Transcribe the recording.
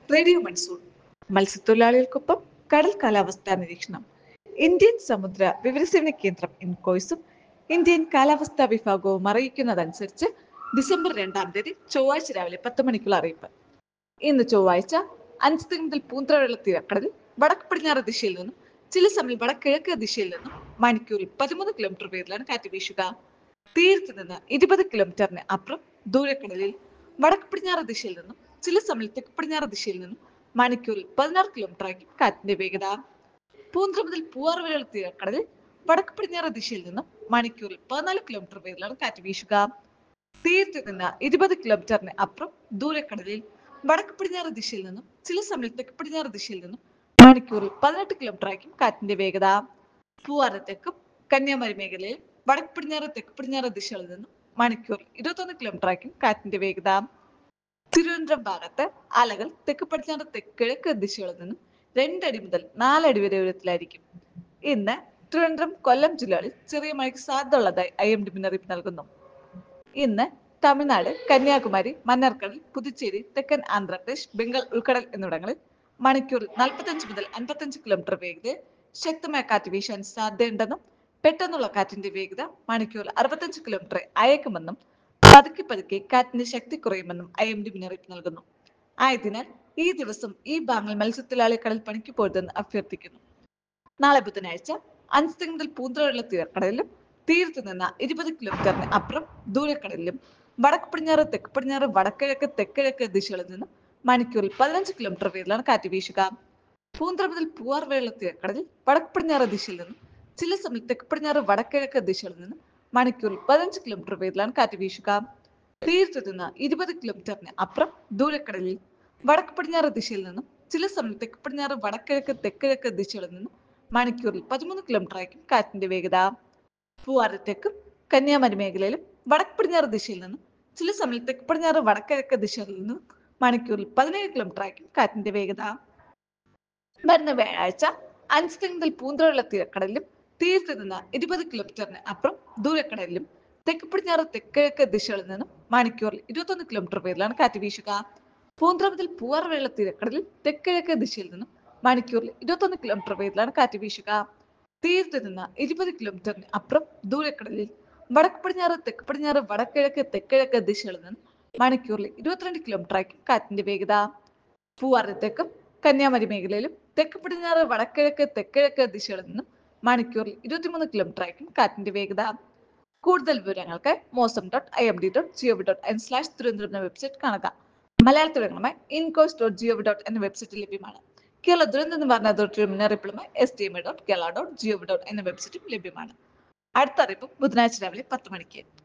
radio monsoon മത്സ്യത്തൊഴിലാളികൾക്കൊപ്പം കടൽ കാലാവസ്ഥാ നിരീക്ഷണം ഇന്ത്യൻ സമുദ്ര വിവരസേവന കേന്ദ്രം ഇൻകോയ്സും ഇന്ത്യൻ കാലാവസ്ഥാ വിഭാഗവും അറിയിക്കുന്നതനുസരിച്ച് ഡിസംബർ രണ്ടാം തീയതി ചൊവ്വാഴ്ച രാവിലെ പത്ത് മണിക്കുള്ള അറിയിപ്പ് ഇന്ന് ചൊവ്വാഴ്ച അഞ്ച് മുതൽ പൂന്തറയുള്ള തീരക്കടലിൽ വടക്ക് പടിഞ്ഞാറ് ദിശയിൽ നിന്നും ചില സമയം വടക്കിഴക്ക് ദിശയിൽ നിന്നും മണിക്കൂറിൽ പതിമൂന്ന് കിലോമീറ്റർ വേഗത്തിലാണ് കാറ്റ് വീശുക തീരത്ത് നിന്ന് ഇരുപത് കിലോമീറ്ററിന് അപ്പുറം ദൂരക്കടലിൽ വടക്ക് പടിഞ്ഞാറ് ദിശയിൽ നിന്നും ചില സമയം തെക്ക് പടിഞ്ഞാറ് ദിശയിൽ നിന്നും മണിക്കൂറിൽ പതിനാറ് കിലോമീറ്റർ ആയിരിക്കും കാറ്റിന്റെ വേഗത പൂന്തറ മുതൽ പൂവാർ വരെയുള്ള തീരക്കടലിൽ വടക്ക് പടിഞ്ഞാറ് ദിശയിൽ നിന്നും മണിക്കൂറിൽ പതിനാല് കിലോമീറ്റർ വേഗത്തിലാണ് കാറ്റ് വീശുക തീരത്ത് നിന്ന് ഇരുപത് കിലോമീറ്ററിന് അപ്പുറം ദൂരക്കടലിൽ വടക്ക് പടിഞ്ഞാറ് ദിശയിൽ നിന്നും ചില സമയം തെക്ക് പടിഞ്ഞാറ് ദിശയിൽ നിന്നും മണിക്കൂറിൽ പതിനെട്ട് കിലോമീറ്റർ ആയിരിക്കും കാറ്റിന്റെ വേഗത പൂവാരത്തേക്കും കന്യാകുമാരി മേഖലയിൽ വടക്ക് പടിഞ്ഞാറ് തെക്ക് പടിഞ്ഞാറ് ദിശകളിൽ നിന്നും മണിക്കൂറിൽ ഇരുപത്തൊന്ന് കിലോമീറ്റർ ആയിരിക്കും കാറ്റിന്റെ വേഗത തിരുവനന്തപുരം ഭാഗത്ത് അലകൾ തെക്ക് പടിഞ്ഞാറ് തെക്ക് കിഴക്ക് ദിശകളിൽ നിന്നും രണ്ടടി മുതൽ നാലടി വരെ ഉയരത്തിലായിരിക്കും ഇന്ന് തിരുവനന്തപുരം കൊല്ലം ജില്ലകളിൽ ചെറിയ മഴയ്ക്ക് സാധ്യത ഉള്ളതായി ഐ എം ഡി മുന്നറിയിപ്പ് നൽകുന്നു ഇന്ന് തമിഴ്നാട് കന്യാകുമാരി മന്നാർക്കടൽ പുതുച്ചേരി തെക്കൻ ആന്ധ്രാപ്രദേശ് ബംഗാൾ ഉൾക്കടൽ എന്നിവിടങ്ങളിൽ മണിക്കൂറിൽ നാൽപ്പത്തഞ്ച് മുതൽ അൻപത്തഞ്ച് കിലോമീറ്റർ വേഗതയിൽ ശക്തമായ കാറ്റ് വീശാൻ സാധ്യതയുണ്ടെന്നും പെട്ടെന്നുള്ള കാറ്റിന്റെ വേഗത മണിക്കൂറിൽ അറുപത്തഞ്ച് കിലോമീറ്റർ അയക്കുമെന്നും പതുക്കെ പതുക്കെ കാറ്റിന്റെ ശക്തി കുറയുമെന്നും ഐ എം ഡി മുന്നറിയിപ്പ് നൽകുന്നു ആയതിനാൽ ഈ ദിവസം ഈ ഭാഗങ്ങൾ മത്സ്യത്തൊഴിലാളി കടൽ പണിക്ക് പോരുതെന്ന് അഭ്യർത്ഥിക്കുന്നു നാളെ ബുധനാഴ്ച അഞ്ച് മുതൽ പൂന്തറയുള്ള തീരക്കടലിലും തീരത്ത് നിന്ന് ഇരുപത് കിലോമീറ്ററിന് അപ്പുറം ദൂരക്കടലിലും വടക്ക് പടിഞ്ഞാറ് തെക്ക് പടിഞ്ഞാറ് വടക്കിഴക്ക് തെക്കിഴക്ക് ദിശകളിൽ നിന്നും മണിക്കൂറിൽ പതിനഞ്ച് കിലോമീറ്റർ വേഗത്തിലാണ് കാറ്റ് വീശുക പൂന്തറ മുതൽ പൂവാർ വരെയുള്ള തീരക്കടലിൽ വടക്ക് പടിഞ്ഞാറ് ദിശയിൽ നിന്നും ചില സമയം തെക്ക് പടിഞ്ഞാറ് വടക്കിഴക്ക് ദിശകളിൽ നിന്നും മണിക്കൂറിൽ പതിനഞ്ച് കിലോമീറ്റർ വേഗത്തിലാണ് കാറ്റ് വീശുക തീരത്ത് നിന്ന് ഇരുപത് കിലോമീറ്ററിന് അപ്പുറം ദൂരക്കടലിൽ വടക്ക് പടിഞ്ഞാറ് ദിശയിൽ നിന്നും ചില സമയം തെക്ക് പടിഞ്ഞാറ് വടക്കിഴക്ക് തെക്കിഴക്ക് ദിശകളിൽ നിന്നും മണിക്കൂറിൽ പതിമൂന്ന് കിലോമീറ്റർ ആയിരിക്കും കാറ്റിന്റെ വേഗത പൂവാരത്തേക്കും കന്യാകുമാരി മേഖലയിലും വടക്ക് പടിഞ്ഞാറ് ദിശയിൽ നിന്നും ചില സമയം തെക്ക് പടിഞ്ഞാറ് വടക്കിഴക്ക് ദിശകളിൽ നിന്നും മണിക്കൂറിൽ പതിനേഴ് കിലോമീറ്റർ ആയിരിക്കും കാറ്റിന്റെ വേഗത വരുന്ന വ്യാഴാഴ്ച അഞ്ച് മുതൽ പൂന്തറയുള്ള തീരക്കടലിലും തീരത്ത് നിന്ന് ഇരുപത് കിലോമീറ്ററിന് അപ്പുറം ദൂരക്കടലിലും തെക്ക് പടിഞ്ഞാറ് തെക്കിഴക്ക് ദിശകളിൽ നിന്നും മണിക്കൂറിൽ ഇരുപത്തൊന്ന് കിലോമീറ്റർ വേഗത്തിലാണ് കാറ്റ് വീശുക പൂന്തറ മുതൽ പൂവാർ വരെയുള്ള തീരക്കടലിൽ തെക്കിഴക്ക് ദിശയിൽ നിന്നും മണിക്കൂറിൽ ഇരുപത്തൊന്ന് കിലോമീറ്റർ വേഗത്തിലാണ് കാറ്റ് വീശുക തീരത്ത് നിന്ന് ഇരുപത് കിലോമീറ്ററിന് അപ്പുറം ദൂരക്കടലിൽ വടക്ക് പടിഞ്ഞാറ് തെക്ക് പടിഞ്ഞാറ് വടക്കിഴക്ക് തെക്കിഴക്ക് ദിശകളിൽ നിന്ന് മണിക്കൂറിൽ ഇരുപത്തിരണ്ട് കിലോമീറ്റർ ആയിരിക്കും കാറ്റിന്റെ വേഗത പൂവാറത്തേക്കും കന്യാകുമാരി മേഖലയിലും തെക്ക് പടിഞ്ഞാറ് വടക്കിഴക്ക് തെക്കിഴക്ക് ദിശകളിൽ നിന്നും മണിക്കൂറിൽ ഇരുപത്തിമൂന്ന് കിലോമീറ്റർ ആയിരിക്കും കാറ്റിന്റെ വേഗത കൂടുതൽ വിവരങ്ങൾക്ക് Mausam dot I M D dot gov dot in slash Thiruvananthapuram എന്ന വെബ്സൈറ്റ് കാണുക മലയാളത്തിൽ വിവരങ്ങളുമായി ഇൻകോസ് ഡോട്ട് ജിഒവി ഡോട്ട് എന്ന വെബ്സൈറ്റിൽ ലഭ്യമാണ് കേരള ദുരന്ത നിവാരണ അതോറിറ്റിയുടെ മുന്നറിയിപ്പുകളുമായി S T M dot Kerala dot gov dot എന്ന വെബ്സൈറ്റും ലഭ്യമാണ് അടുത്ത അറിയിപ്പ് ബുധനാഴ്ച രാവിലെ പത്ത് മണിക്ക്